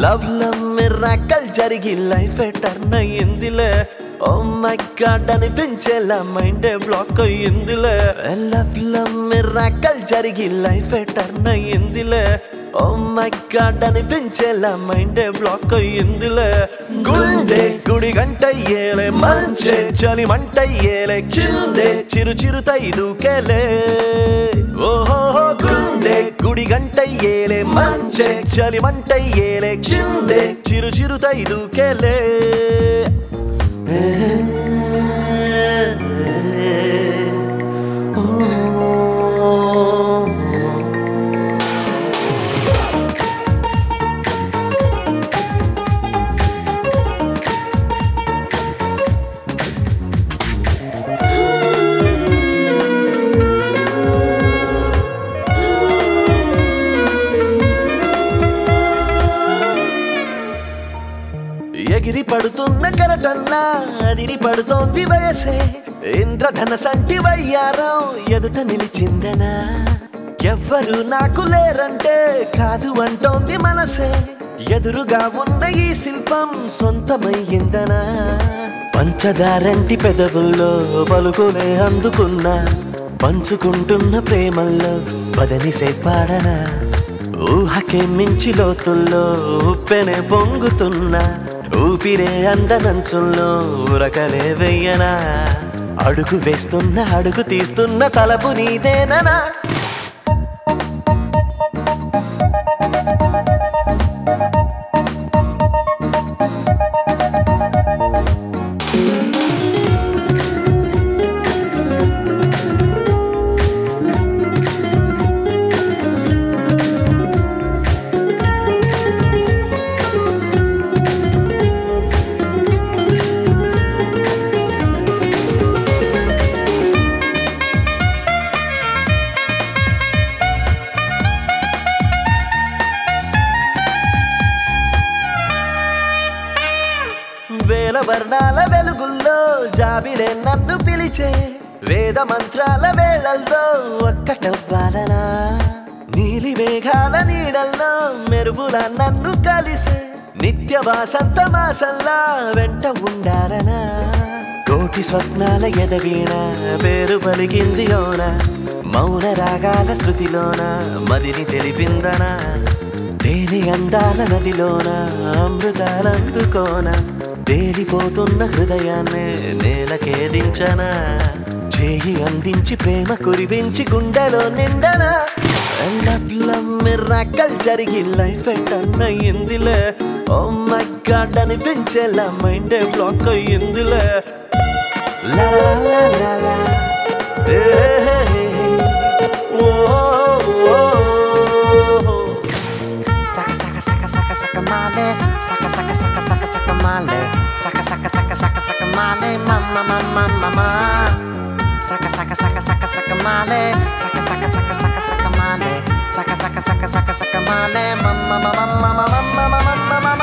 Love love miracle జరిగి life turn అయ్యిందిలే oh my god అనిపించేలా మైండ్ బ్లాక్ అయ్యిందిలే లవ్ లవ్ మిరాకల్ జరిగి లైఫ్ టర్న్ అయ్యిందిలే ఓ మై గాడ్ అనిపించేలా మైండ్ బ్లాక్ అయ్యిందిలే గుండె గుడి గంట ఏలే మంచే చలి మంట ఏలే చిందే చిరు చిరుతై దూకేలే ఓహో గుండె గుడి గంట ఏలే మంచే చలి మంట ఏలే చిందే చిరు చిరుతై దూకేలే ఎగిరి పడుతున్న కరటల్లా అదిరి పడుతోంది వయసే ఇంద్రధన సంటి వయ్యారం ఎదుట నిలిచిందనా ఎవ్వరు నాకు లేరంటే కాదు అంటోంది మనసే ఎదురుగా ఉన్న ఈ శిల్పం సొంతమయ్యిందనా పంచదారంటి పెదవుల్లో పలుకులే అందుకున్నా పంచుకుంటున్న ప్రేమల్లో పదనిసే పాడనా ఊహకే మించి లోతుల్లో ఉప్పెనే పొంగుతున్నా ఊపిరే అందనంచుల్లో ఉరకలే వెయ్యనా అడుగు వేస్తున్న అడుగు తీస్తున్న తలపు నీదేననా వేల వర్ణాల వెలుగుల్లో జాబిలే నన్ను పిలిచే వేద మంత్రాల వేళల్లో ఒక్కటవ్వాలనా నీలి మేఘాల నీడల్లో మెరుపుల నన్ను కలిసే నిత్య వాసంత మాసల్లా వెంట ఉండాలనా కోటి స్వప్నాల ఎదవీణ పేరు పలికింది యోన మౌన రాగాల శృతిలోన మదిని తెలిపిందనా తేలి అందాల నదిలోన అమృతాలందుకోన తేలిపోతున్న హృదయాన్నే నేలకేదించనా చేయి అందించి ప్రేమ కురిపించి గుండెలో నిండనా లవ్ లవ్ మిరాకల్ జరిగి లైఫ్ టర్న్ అయ్యిందిలే ఓ మై గాడ్ అనిపించేలా మైండ్ బ్లాక్ అయ్యిందిలే లా లా లా లా లా ఏ hey hey hey. Oh oh oh. Saka saka saka saka saka male, saka saka saka saka saka male, saka saka saka saka saka male, mama mama mama. Saka saka saka saka saka male, saka saka saka saka saka male, saka saka saka saka saka male, mama mama mama mama mama mama.